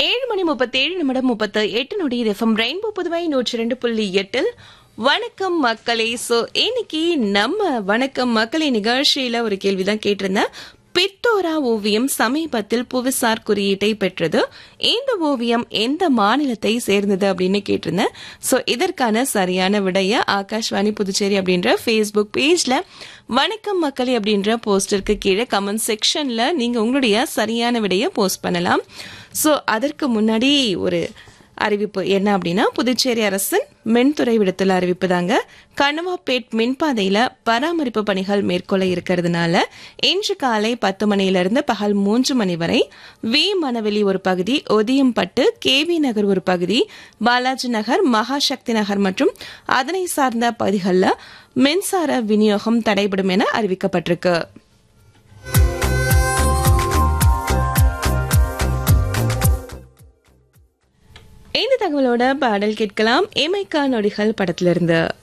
ஏழு மணி முப்பத்தேழு நிமிடம் முப்பத்து எட்டு நொடி எஃப்எம் ரெயின்போ புதுவை நூற்றி ரெண்டு புள்ளி எட்டில் வணக்கம் மக்களே சோ இன்னைக்கு நம்ம வணக்கம் மக்களே நிகழ்ச்சியில ஒரு கேள்விதான் கேட்டிருந்தேன் பித்தோரா ஓவியம் சமீபத்தில் புவிசார் குறியீட்டை பெற்றது இந்த ஓவியம் எந்த மாநிலத்தை சேர்ந்தது அப்படின்னு கேட்டிருந்தேன் சோ இதற்கான சரியான விடைய ஆகாஷ்வாணி புதுச்சேரி அப்படின்ற ஃபேஸ்புக் பேஜ்ல வணக்கம் மக்களே அப்படின்ற போஸ்டருக்கு கீழே கமெண்ட் செக்ஷன்ல நீங்க உங்களுடைய சரியான விடைய போஸ்ட் பண்ணலாம் சோ அதற்கு முன்னாடி ஒரு அறிவிப்பு என்ன அப்படின்னா புதுச்சேரி அரசின் மின்துறை விடுத்துள்ள அறிவிப்பு தாங்க கனவாப்பேட் மின்பாதையில பராமரிப்பு பணிகள் மேற்கொள்ள இருக்கிறதுனால இன்று காலை பத்து மணியிலிருந்து பகல் மூன்று மணி வரை வி மணவெளி ஒரு பகுதி ஒதியம்பட்டு கேவி நகர் ஒரு பகுதி பாலாஜி நகர் மகாசக்தி நகர் மற்றும் அதனை சார்ந்த பகுதிகளில் மின்சார விநியோகம் தடைபடும் என அறிவிக்கப்பட்டிருக்கு இந்த தகவலோட பாடல் கேட்கலாம் ஏமைக்கா நொடிகள் படத்திலிருந்து